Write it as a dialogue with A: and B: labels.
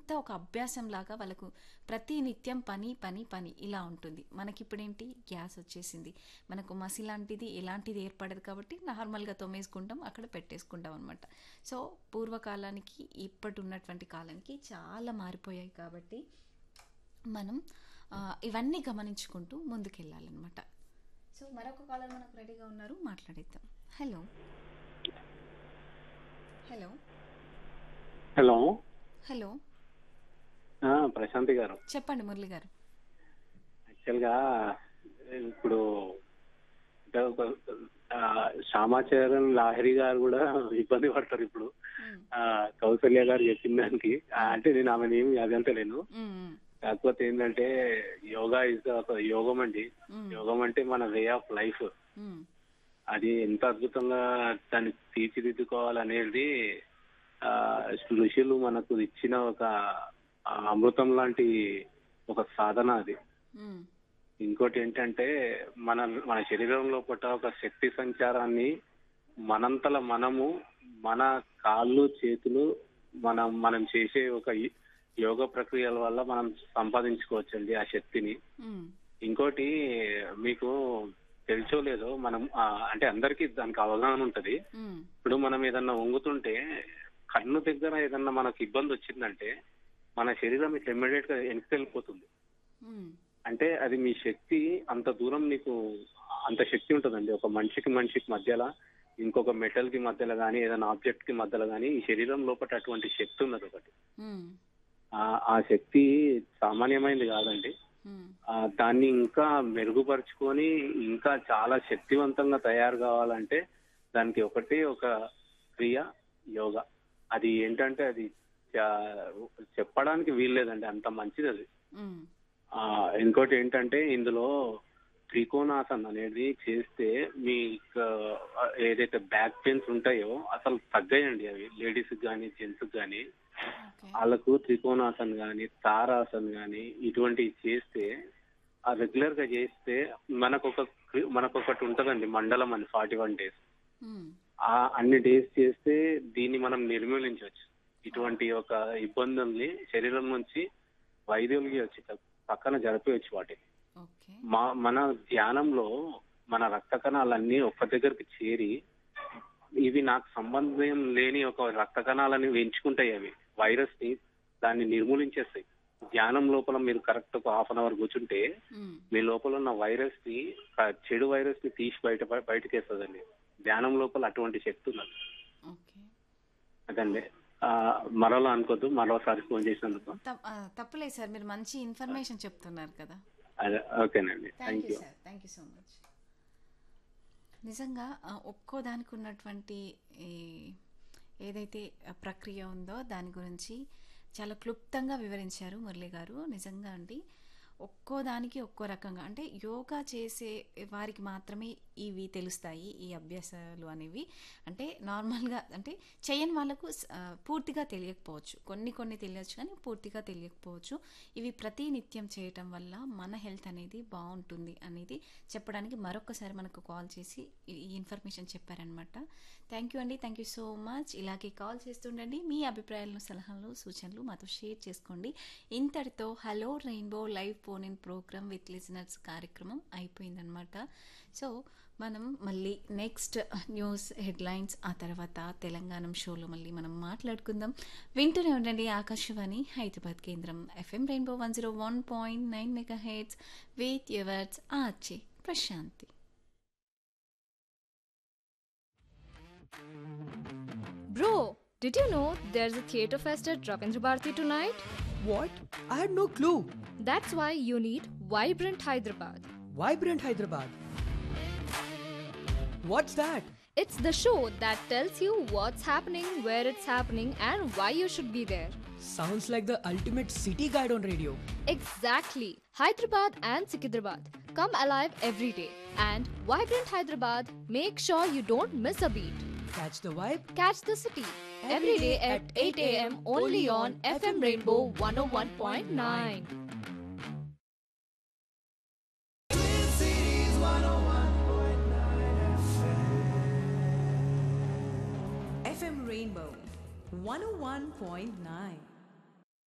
A: ఇదంతా ఒక అభ్యాసం లాగా వాళ్ళకు ప్రతి నిత్యం పని పని పని ఇలా ఉంటుంది మనకి ఇప్పుడేంటి గ్యాస్ వచ్చేసింది మనకు మసి లాంటిది ఎలాంటిది ఏర్పడదు కాబట్టి నార్మల్గా తోమేసుకుంటాం అక్కడ పెట్టేసుకుంటాం అనమాట సో పూర్వకాలానికి ఇప్పటి ఉన్నటువంటి కాలానికి చాలా మారిపోయాయి కాబట్టి మనం ఆ, ఇవన్నీ గమనించుకుంటూ ముందుకెళ్ళాలన్నమాట సో మరొక కాలర్ మనకు రెడీగా ఉన్నారు మాట్లాడేద్దాం హలో హలో
B: హలో
A: హలో
B: ఆ, ప్రశాంతి గారు
A: చెప్పండి మురళి గారు
B: యాక్చువల్గా ఇప్పుడు అంటే ఒక ఆ, శ్యామాచార్యం లాహిరి గారు కూడా ఇబ్బంది పడతారు ఇప్పుడు
A: మ్మ్.
B: ఆ, కౌసల్య గారు చెప్పిన దానికి ఆ, అంటే నేను ఆమెను ఏమి అదంతలేను
A: మ్మ్, మ్మ్,
B: కాకపోతే ఏంటంటే యోగా ఇస్ ఒక యోగం అండి
A: మ్మ్,
B: యోగం అంటే మన వే ఆఫ్ లైఫ్
A: మ్మ్,
B: అది ఎంత అద్భుతంగా దాన్ని తీర్చిదిద్దుకోవాలనేది ఆ, ఋషులు మనకు ఇచ్చిన ఒక ఆ, అమృతం లాంటి ఒక సాధన అది
A: మ్మ్,
B: ఇంకోటి ఏంటంటే మన మన శరీరంలో పుట్ట ఒక శక్తి సంచారాన్ని మనంతల మనము మన కాళ్ళు చేతులు మనం మనం చేసే ఒక ఈ- యోగ ప్రక్రియల వల్ల మనం సంపాదించుకోవచ్చండి ఆ శక్తిని
A: మ్మ్,
B: ఇంకోటి మీకు తెలుసో లేదో మనం ఆ, అంటే అందరికీ దానికి అవగాహన ఉంటది
A: మ్మ్,
B: ఇప్పుడు మనం ఏదన్నా వంగుతుంటే కన్ను దగ్గర ఏదన్నా మనకు ఇబ్బంది వచ్చిందంటే మన శరీరం ఇట్లా ఇమ్మీడియట్ గా వెనక్కి వెళ్ళిపోతుంది
A: మ్మ్,
B: అంటే అది మీ శక్తి అంత దూరం నీకు అంత శక్తి ఉంటుందండి ఒక మనిషికి మనిషికి మధ్యలో ఇంకొక మెటల్ కి మధ్యలో కానీ ఏదైనా ఆబ్జెక్ట్ కి మధ్యలో కానీ ఈ శరీరం లోపల అటువంటి శక్తి ఉన్నది ఒకటి
A: మ్మ్,
B: ఆ- ఆ శక్తి సామాన్యమైనది కాదండి
A: మ్మ్,
B: ఆ దాన్ని ఇంకా మెరుగుపరుచుకొని ఇంకా చాలా శక్తివంతంగా తయారు కావాలంటే దానికి ఒకటి ఒక క్రియ యోగా అది ఏంటంటే అది చా- చెప్పడానికి వీల్లేదండి అంత మంచిది అది
A: మ్మ్,
B: ఆ ఇంకోటి ఏంటంటే ఇందులో త్రికోణాసన్ అనేది చేస్తే మీ ఆ, ఏదైతే బ్యాక్ పెయిన్స్ ఉంటాయో అసలు తగ్గాయండి అవి లేడీస్ కానీ జెంట్స్ కానీ
A: ఓకే
B: వాళ్ళకు త్రికోణాసన్ కానీ తారాసన్ కానీ ఇటువంటివి చేస్తే ఆ రెగ్యులర్ గా చేస్తే మనకు ఒక మనకు ఒకటి ఉంటదండి మండలం అని ఫార్టీ వన్ డేస్
A: మ్మ్,
B: ఆ అన్ని డేస్ చేస్తే దీన్ని మనం నిర్మూలించవచ్చు ఇటువంటి ఒక ఇబ్బందుల్ని శరీరం నుంచి వైద్యులకి వచ్చి పక్కన జరిపేయచ్చు వాటిని
A: ఓకే
B: మా మన ధ్యానంలో మన రక్త కణాలన్నీ ఒక్క దగ్గరికి చేరి ఇవి నాకు సంబంధం లేని ఒక రక్త కణాలని పెంచుకుంటాయి అవి వైరస్ ని దాన్ని నిర్మూలించేస్తాయి ధ్యానం లోపల మీరు కరెక్ట్ ఒక హాఫ్ అన్ అవర్ కూర్చుంటే
A: మ్మ్,
B: మీ లోపల ఉన్న వైరస్ ని ఆ చెడు వైరస్ ని తీసి బయట బయటకు వేస్తుందండి ధ్యానం లోపల అటువంటి శక్తి ఉన్నది
A: ఓకే
B: అదండి ఆ, మరోలా అనుకోద్దు మరోసారి ఫోన్ చేసినందుకు
A: తప్- ఆ, తప్పులేదు సార్ మీరు మంచి ఇన్ఫర్మేషన్ చెప్తున్నారు కదా
B: అదే ఓకేనండి
A: thank
B: thank
A: you
B: you
A: sir thank you so much నిజంగా ఆ, ఒక్కో దానికి ఉన్నటువంటి ఈ ఏదైతే ఆ ప్రక్రియ ఉందో దాని గురించి చాలా క్లుప్తంగా వివరించారు మురళి గారు నిజంగా అండి ఒక్కో దానికి ఒక్కో రకంగా అంటే యోగా చేసే వారికి మాత్రమే ఇవి తెలుస్తాయి ఈ అభ్యాసాలు అనేవి అంటే నార్మల్గా అంటే చేయని వాళ్ళకు స- ఆ, పూర్తిగా తెలియకపోవచ్చు కొన్ని కొన్ని తెలియచ్చు కానీ పూర్తిగా తెలియకపోవచ్చు ఇవి ప్రతి నిత్యం చేయటం వల్ల మన హెల్త్ అనేది బాగుంటుంది అనేది చెప్పడానికి మరొకసారి మనకు కాల్ చేసి ఈ ఇన్ఫర్మేషన్ చెప్పారనమాట థ్యాంక్ యూ అండి థ్యాంక్ యూ సో మచ్ ఇలాగే కాల్ చేస్తుండండి మీ అభిప్రాయాలను సలహాలు సూచనలు మాతో షేర్ చేసుకోండి ఇంతటితో hello rainbow live phone in program with listeners కార్యక్రమం అయిపోయిందనమాట సో మనం మళ్ళీ నెక్స్ట్ న్యూస్ హెడ్లైన్స్ ఆ తర్వాత తెలంగాణ షోలో మళ్ళీ మనం మాట్లాడుకుందాం వింటూనే ఉండండి ఆకాశవాణి హైదరాబాద్ కేంద్రం FM rainbow one zero one point nine mega heads with yours ఆర్చే Prashanti
C: Bro, did you know there's a theatre fest at Ravindra Bharati tonight?
D: What? I had no clue.
C: That's why you need Vibrant Hyderabad.
D: Vibrant Hyderabad. What's that?
C: It's the show that tells you what's happening, where it's happening, and why you should be there.
D: Sounds like the ultimate city guide on radio.
C: Exactly. Hyderabad and Sikidrabad. Come alive every day. And Vibrant Hyderabad, make sure you don't miss a beat.
D: Catch the vibe?
C: Catch the city every day at 8 a.m. only on FM Rainbow 101.9.
E: FM Rainbow 101.9.